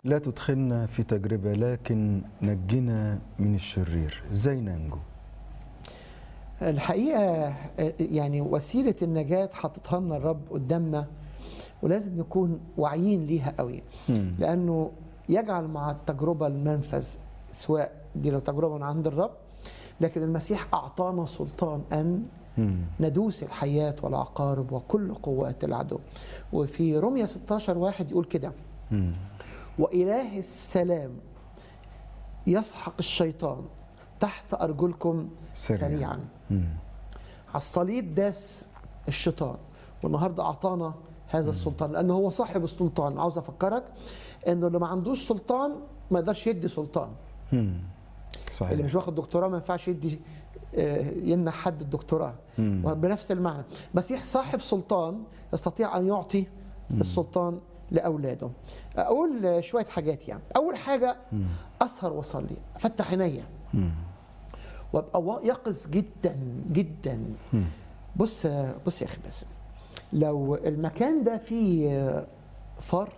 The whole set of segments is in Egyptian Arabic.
لا تدخلنا في تجربة لكن نجنا من الشرير ازاي ننجو الحقيقه يعني وسيله النجاه حاططها لنا الرب قدامنا ولازم نكون واعيين ليها قوي مم. لانه يجعل مع التجربه المنفذ سواء دي لو تجربه من عند الرب لكن المسيح اعطانا سلطان ان مم. ندوس الحياة والعقارب وكل قوات العدو وفي رمية 16 واحد يقول كده مم. وإله السلام يسحق الشيطان تحت أرجلكم سريعاً. سريعا, سريعا. مم. على الصليب داس الشيطان والنهارده أعطانا هذا السلطان لأنه هو صاحب السلطان عاوز أفكرك إنه اللي ما عندوش سلطان ما يقدرش يدي سلطان مم. اللي صحيح مش واخد دكتوراه ما ينفعش يدي آه، يمنع حد الدكتوراه مم. بنفس المعنى مسيح صاحب سلطان يستطيع ان يعطي السلطان لاولاده اقول آه، شويه حاجات يعني اول حاجه اسهر واصلي افتح عينيا مم. وابقى وا- يقظ جدا جدا مم. بص آه، بص يا اخي باسم لو المكان ده فيه آه، فار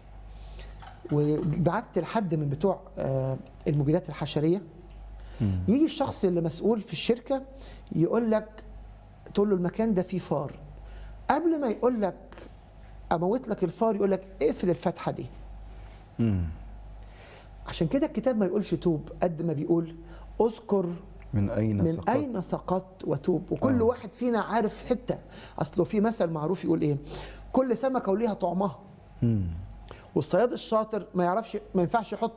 وبعت لحد من بتوع آه، المبيدات الحشريه مم. يجي الشخص اللي مسؤول في الشركه يقول لك تقول له المكان ده فيه فار قبل ما يقول لك اموت لك الفار يقول لك اقفل الفتحه دي مم. عشان كده الكتاب ما يقولش توب قد ما بيقول اذكر من أين من سقطت اين سقطت وتوب وكل آه. واحد فينا عارف حته اصله في مثل معروف يقول ايه كل سمكه وليها طعمها مم. والصياد الشاطر ما يعرفش ما ينفعش يحط